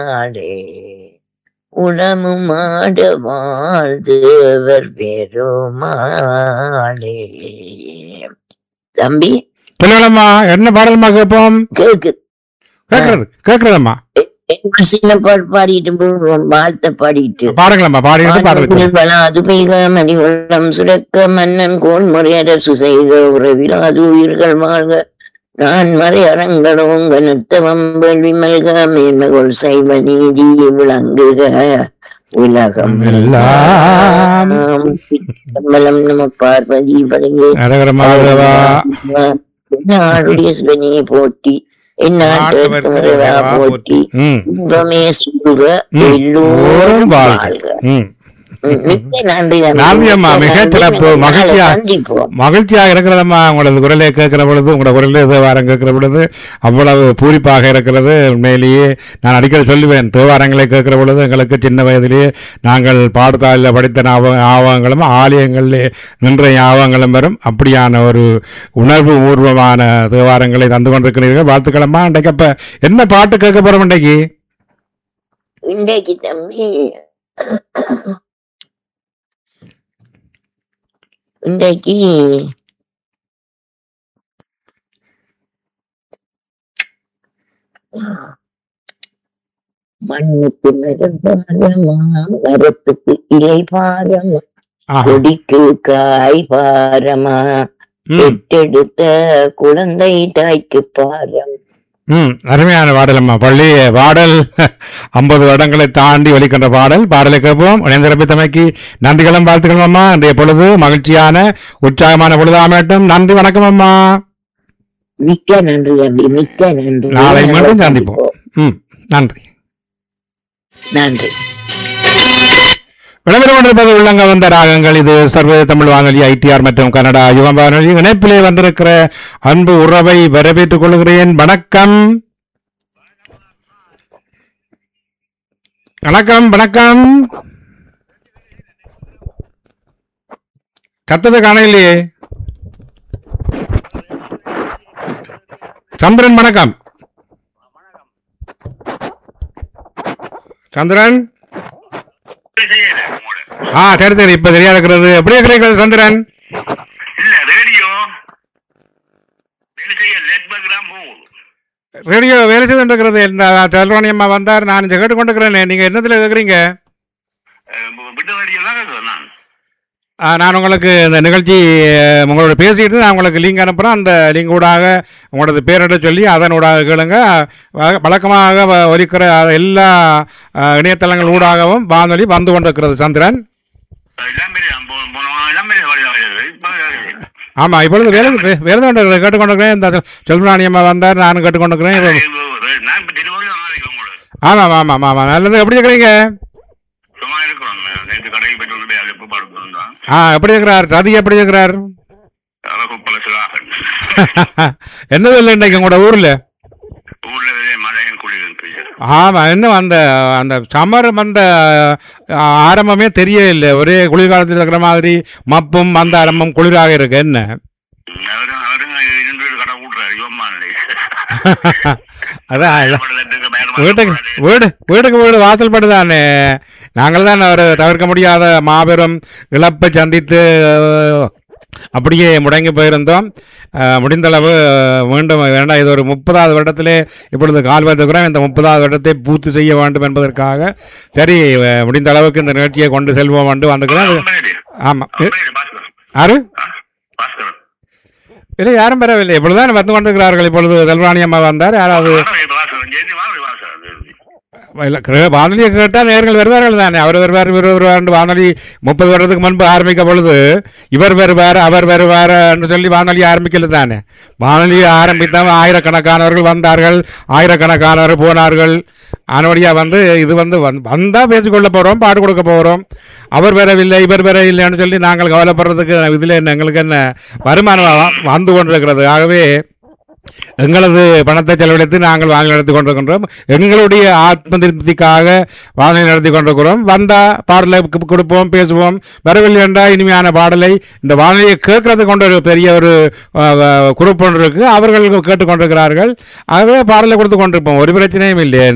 ஆடே உளமும் ஆட வாழ்ந்தவர் பெருமாளே தம்பி சொல்லுங்களம்மா என்ன பாடலம்மா கேட்போம் கேக்கு கேட்கறது கேட்கறதம்மா ஒரு சின்ன பாட்டு பாடிட்டு போடுவோம் வாழ்த்த பாடிட்டு பாடுங்களம்மா பாடிட்டு பாடலுக்கு அது பெய்க மணி உள்ளம் சுரக்க மன்னன் கோன் முறையரசு செய்க உறவில் அது உயிர்கள் வாழ்க நான் மறை அரங்களும் கனத்தவம் வேள்வி மல்க மேன்மகொள் சைவ நீதி விளங்குக உலகம் எல்லாம் கமலம் நம பார்வதி பதங்கே அரகரமாதவா நாடுடைய சிவனையை போட்டி எந்நாட்டு போட்டி ம் இன்பமே சுடுக ம். எல்லோரும் வாழ்க. வாழ்க ம் ம், மிக்க நன்றி நன்றி அம்மா, மிக சிறப்பு. மகிழ்ச்சியா- சந்திப்போம் மகிழ்ச்சியாக இருக்கிறதம்மா உங்களது குரலை கேட்கிற பொழுது உங்களோட குரலில் தேவாரம் கேட்கிற பொழுது அவ்வளவு பூரிப்பாக இருக்கிறது உண்மையிலேயே நான் அடிக்கடி சொல்லுவேன் தேவாரங்களை கேட்கிற பொழுது எங்களுக்கு சின்ன வயதிலேயே நாங்கள் பாடத்தாளில் படித்த ஞாபக ஞாபகங்களும் ஆலயங்களிலே நின்ற ஞாபகங்களும் வரும் அப்படியான ஒரு உணர்வு பூர்வமான தேவாரங்களை தந்து கொண்டிருக்கிறீர்கள் வாழ்த்துக்களம்மா இன்றைக்கு அப்ப என்ன பாட்டு கேட்க போறோம் இன்றைக்கு இன்றைக்கு தம்பி இன்றைக்கு மண்ணுக்கு மரபாரமா மரத்துக்கு இலை பாரமா ஆஹா. கொடிக்கு காய் பாரமா ம், பெற்றெடுத்த குழந்தை தாய்க்கு பாரம் ம், அருமையான பாடலம்மா பள்ளி பாடல் ஐம்பது வருடங்களை தாண்டி ஒலிக்கின்ற பாடல் பாடலை கேட்போம் இணைந்திருப்பமைக்கு நன்றிகளும் வாழ்த்துக்களும் அம்மா இன்றைய பொழுது மகிழ்ச்சியான உற்சாகமான பொழுதாமட்டும் நன்றி வணக்கம் அம்மா மிக்க நன்றி தம்பி மிக்க நன்றி நாளை மீண்டும் நாளை சந்திப்போம் ம் நன்றி நன்றி விளம்பரம் கொண்டிருப்பது உள்ளங்க வந்த ராகங்கள் இது சர்வதேச தமிழ் வானொலி ஐடிஆர் மற்றும் கனடா யுவம் வானொலி இணைப்பிலே வந்திருக்கிற அன்பு உறவை வரவேற்றுக் கொள்கிறேன் வணக்கம் வணக்கம் வணக்கம் கத்தது காணையிலேயே சந்திரன் வணக்கம் சந்திரன் ஆ சரி சரி இப்ப சரியா இருக்கிறது எப்படி இருக்கிறீர்கள் சந்திரன் இல்ல ரேடியோ வேலை செய்ய லெட்பகிராம் போகுது ரேடியோ வேலை செய்து கொண்டிருக்கிறது இந்த செல்வாணி அம்மா வந்தார் நான் இதை கேட்டுக்கொண்டிருக்கிறேன் நீங்க என்னத்துல கேட்குறீங்க அஹ் விட்டு ரேடியோ தான் கேட்குறேன் நான் ஆ, நான் உங்களுக்கு இந்த நிகழ்ச்சி அஹ், உங்களோட பேசிட்டு நான் உங்களுக்கு லிங்க் அனுப்புறேன் அந்த லிங்க் ஊடாக உங்களோட பேரிட சொல்லி அதன் ஊடாக கேளுங்க வ- வழக்கமாக வ- ஒலிக்கிற எல்லா அஹ், இணையதளங்கள் ஊடாகவும் வானொலி வந்து கொண்டிருக்கிறது சந்திரன் எல்லாம் பெரிய போ- போன வாரம் எல்லாம் பெரிய வழி வருது இப்போ ஆமா இப்பொழுது வேலை வே- வேலை கொண்டு கேட்டுக்கொண்டிருக்கிறேன் இந்த செல்வராணி அம்மா வந்தார் நானும் கேட்டுக்கொண்டிருக்கிறேன் இப்ப- நான் இப்போ டெலிவரி ஆரம்பிக்கிறேன் உங்களுக்கு ஆமாம் ஆமாம் ஆமாம் நல்லது எப்படி இருக்கிறீங்க சும்மா இருக்கிறோம் நேற்று கடைக்கு போயிட்டு வந்து அது எப்போ பார்த்து வந்தான் ஆ எப்படி இருக்கிறார் ரதி எப்படி இருக்கிறார் அழகு பழசுலாக என்னது இல்லை இன்னைக்கு உங்களோட ஊர்ல ஊர்ல வெளியே மழையும் குளிரும் பெய்யுது ஆமா இன்னும் அந்த அந்த சம்மர் வந்த ஆ, ஆரம்பமே தெரியல ஒரே குளிர்காலத்தில் இருக்கிற மாதிரி மப்பும் அந்த ஆரம்பம் குளிராக இருக்கு என்ன அவரும் அவரும் இருந்து கடை கூட்டுறாரு யோமானே அதான் அதான். வீட்டுக்கு வீடு வீட்டுக்கு வீடு வாசல் படுதானே நாங்கள் தான் ஒரு தவிர்க்க முடியாத மாபெரும் இழப்பை சந்தித்து அஹ், அப்படியே முடங்கி போயிருந்தோம் அஹ், முடிந்தளவு அஹ், மீண்டும் வேண்டாம் இது ஒரு முப்பதாவது வருடத்திலே இப்பொழுது கால் வந்துக்கிறோம் இந்த முப்பதாவது வருடத்தை பூர்த்தி செய்ய வேண்டும் என்பதற்காக சரி அஹ், முடிந்த அளவுக்கு இந்த நிகழ்ச்சியை கொண்டு செல்வோம் என்று வந்துக்கிறோம் ஆமா யாரு பாஸ்கரன் இல்லை யாரும் பெறவில்லை இப்பொழுதுதான் வந்து கொண்டிருக்கிறார்கள் இப்பொழுது செல்வாணி அம்மா வந்தார் யாராவது வாசகன் ஜெயந்தி வாங்க வாசகன் இல்ல, கே- வானொலியை கேட்டால் நேர்கள் வருவார்கள் தானே அவர் வருவார் இவர் வருவார் வானொலி முப்பது வருடத்துக்கு முன்பு ஆரம்பிக்க பொழுது இவர் வருவார் அவர் வருவார் என்று சொல்லி வானொலி ஆரம்பிக்கல தானே வானொலி ஆரம்பித்தால் ஆயிரக்கணக்கானவர்கள் வந்தார்கள் ஆயிரக்கணக்கானவர்கள் போனார்கள் ஆனபடியா வந்து இது வந்து வந்து- வந்தா பேசிக்கொள்ள போறோம் பாடு கொடுக்க போறோம் அவர் வரவில்லை இவர் வரவில்லைன்னு சொல்லி நாங்கள் கவலைப்படுறதுக்கு இதுல என்ன எங்களுக்கு என்ன வருமானம் வ- வந்து கொண்டிருக்கிறது ஆகவே எங்களது பணத்தை செலவழித்து நாங்கள் வாங்கி நடத்தி கொண்டிருக்கின்றோம் எங்களுடைய ஆத்ம திருப்திக்காக வாங்கி நடத்தி கொண்டிருக்கிறோம் வந்தா பாடலை கு- கொடுப்போம் பேசுவோம் வரவில்லை என்றால் இனிமையான பாடலை இந்த வானொலியை கேட்கறது கொண்ட ஒரு பெரிய ஒரு குரூப் ஒன்று இருக்கு அவர்கள் கேட்டுக்கொண்டிருக்கிறார்கள் ஆகவே பாடலை கொடுத்து கொண்டிருப்போம் ஒரு பிரச்சனையும் இல்லை